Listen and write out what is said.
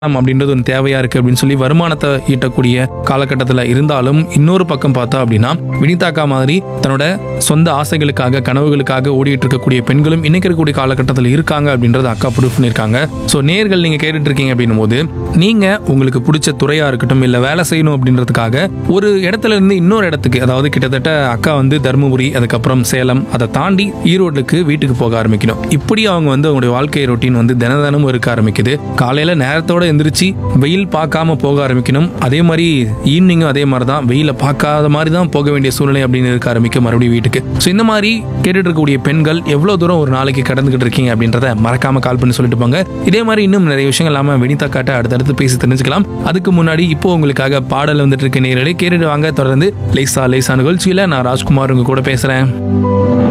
வருமானம் அப்படின்றது ஒன்று தேவையா இருக்கு அப்படின்னு சொல்லி வருமானத்தை ஈட்டக்கூடிய காலகட்டத்தில் இருந்தாலும் இன்னொரு பக்கம் பார்த்தா அப்படின்னா வினிதாக்கா மாதிரி தன்னோட சொந்த ஆசைகளுக்காக கனவுகளுக்காக ஓடிட்டு இருக்கக்கூடிய பெண்களும் இன்னைக்கு இருக்கக்கூடிய காலகட்டத்தில் இருக்காங்க அப்படின்றத அக்கா ப்ரூஃப் பண்ணியிருக்காங்க ஸோ நேர்கள் நீங்க கேட்டுட்டு இருக்கீங்க அப்படின்னும் போது நீங்க உங்களுக்கு பிடிச்ச துறையா இருக்கட்டும் இல்ல வேலை செய்யணும் அப்படின்றதுக்காக ஒரு இடத்துல இருந்து இன்னொரு இடத்துக்கு அதாவது கிட்டத்தட்ட அக்கா வந்து தருமபுரி அதுக்கப்புறம் சேலம் அதை தாண்டி ஈரோடுக்கு வீட்டுக்கு போக ஆரம்பிக்கணும் இப்படி அவங்க வந்து அவங்களுடைய வாழ்க்கை ரொட்டீன் வந்து தின தினமும் இருக்க ஆரம்பிக்குது காலையில நேரத்தோட எந்திரிச்சு வெயில் பார்க்காம போக ஆரம்பிக்கணும் அதே மாதிரி ஈவினிங்கும் அதே மாதிரி தான் வெயில பார்க்காத மாதிரி தான் போக வேண்டிய சூழ்நிலை அப்படின்னு இருக்க ஆரம்பிக்கும் மறுபடியும் வீட்டுக்கு ஸோ இந்த மாதிரி கேட்டுட்டு இருக்கக்கூடிய பெண்கள் எவ்வளவு தூரம் ஒரு நாளைக்கு கடந்துகிட்டு இருக்கீங்க அப்படின்றத மறக்காம கால் பண்ணி சொல்லிட்டு போங்க இதே மாதிரி இன்னும் நிறைய விஷயங்கள் இல்லாம வினிதா காட்ட அடுத்தடுத்து பேசி தெரிஞ்சுக்கலாம் அதுக்கு முன்னாடி இப்போ உங்களுக்காக பாடல் வந்துட்டு இருக்க நேரடி கேட்டுட்டு வாங்க தொடர்ந்து லேசா லேசா நிகழ்ச்சியில நான் ராஜ்குமார் உங்க கூட பேசுறேன்